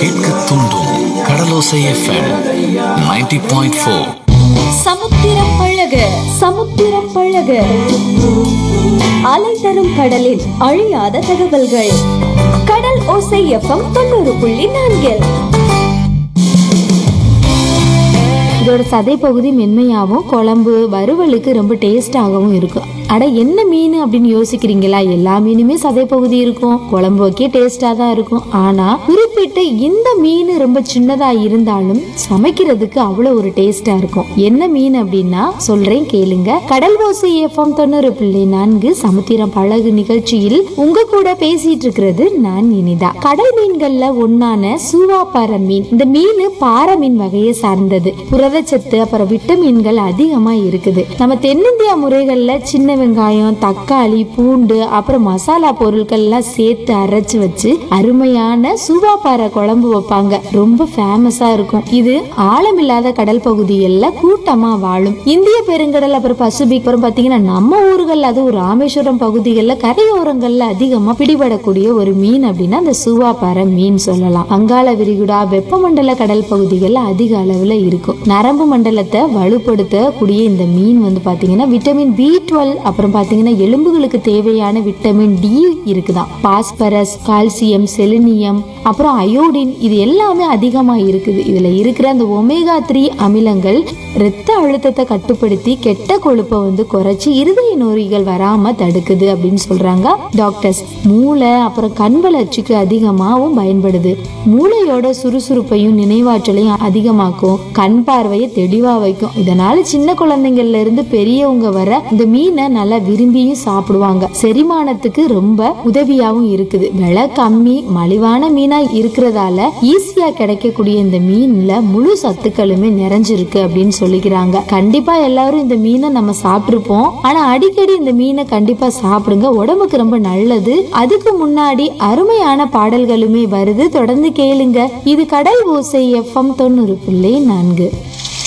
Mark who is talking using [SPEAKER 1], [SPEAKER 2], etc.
[SPEAKER 1] கேட்க தூண்டும் கடலோசை FM 90.4 point four
[SPEAKER 2] சமுத்திரம் பழக சமுத்திரம் பழக அலை தரும் கடலில் அழியாத தகவல்கள் கடல் ஓசை எஃப்எம் தொண்ணூறு புள்ளி நான்கில்
[SPEAKER 3] இதோட சதை பகுதி மென்மையாகவும் குழம்பு வறுவலுக்கு ரொம்ப டேஸ்டாகவும் இருக்கும் அட என்ன மீன் அப்படின்னு யோசிக்கிறீங்களா எல்லா மீனுமே சதை பகுதி இருக்கும் குழம்பு வைக்க டேஸ்டா தான் இருக்கும் ஆனா குறிப்பிட்ட இந்த மீன் ரொம்ப சின்னதா இருந்தாலும் சமைக்கிறதுக்கு அவ்வளவு ஒரு டேஸ்டா இருக்கும் என்ன மீன் அப்படின்னா சொல்றேன் கேளுங்க கடல் ஓசை எஃப்எம் தொண்ணூறு பிள்ளை நான்கு சமுத்திரம் பழகு நிகழ்ச்சியில் உங்க கூட பேசிட்டு இருக்கிறது நான் இனிதா கடல் மீன்கள்ல ஒன்னான சூவாப்பாறை மீன் இந்த மீன் பாறை மீன் வகையை சார்ந்தது புரதச்சத்து அப்புறம் விட்டமின்கள் அதிகமா இருக்குது நம்ம தென்னிந்தியா முறைகள்ல சின்ன வெங்காயம் தக்காளி பூண்டு அப்புறம் மசாலா பொருட்கள் எல்லாம் சேர்த்து அரைச்சு வச்சு அருமையான சூவாப்பாறை குழம்பு வைப்பாங்க ரொம்ப ஃபேமஸா இருக்கும் இது ஆழமில்லாத கடல் பகுதிகள்ல கூட்டமா வாழும் இந்திய பெருங்கடல் அப்புறம் பசிபிக் அப்புறம் பாத்தீங்கன்னா நம்ம ஊர்கள் அதுவும் ராமேஸ்வரம் பகுதிகளில் கரையோரங்கள்ல அதிகமா பிடிபடக்கூடிய ஒரு மீன் அப்படின்னா அந்த சூவாப்பாறை மீன் சொல்லலாம் வங்காள விரிகுடா வெப்பமண்டல கடல் பகுதிகளில் அதிக அளவுல இருக்கும் நரம்பு மண்டலத்தை வலுப்படுத்தக்கூடிய இந்த மீன் வந்து பாத்தீங்கன்னா விட்டமின் பி டுவெல் அப்புறம் பாத்தீங்கன்னா எலும்புகளுக்கு தேவையான விட்டமின் டி இருக்குதாம் பாஸ்பரஸ் கால்சியம் செலினியம் அப்புறம் அயோடின் இது எல்லாமே அதிகமா இருக்குது இதுல இருக்கிற அந்த ஒமேகா த்ரீ அமிலங்கள் இரத்த அழுத்தத்தை கட்டுப்படுத்தி கெட்ட கொழுப்பை வந்து குறைச்சி இருதய நோய்கள் வராம தடுக்குது அப்படின்னு சொல்றாங்க டாக்டர்ஸ் மூளை அப்புறம் கண் வளர்ச்சிக்கு அதிகமாகவும் பயன்படுது மூளையோட சுறுசுறுப்பையும் நினைவாற்றலையும் அதிகமாக்கும் கண் பார்வையை தெளிவா வைக்கும் இதனால சின்ன குழந்தைங்கள்ல இருந்து பெரியவங்க வர இந்த மீனை நல்லா விரும்பியும் சாப்பிடுவாங்க செரிமானத்துக்கு ரொம்ப உதவியாவும் இருக்குது விலை கம்மி மலிவான மீனா இருக்கிறதால ஈஸியா கிடைக்கக்கூடிய இந்த மீன்ல முழு சத்துக்களுமே நிறைஞ்சிருக்கு அப்படின்னு சொல்லிக்கிறாங்க கண்டிப்பா எல்லாரும் இந்த மீனை நம்ம சாப்பிட்டுருப்போம் ஆனா அடிக்கடி இந்த மீனை கண்டிப்பா சாப்பிடுங்க உடம்புக்கு ரொம்ப நல்லது அதுக்கு முன்னாடி அருமையான பாடல்களுமே வருது தொடர்ந்து கேளுங்க இது கடல் ஓசை எஃப்எம் தொண்ணூறு புள்ளி நான்கு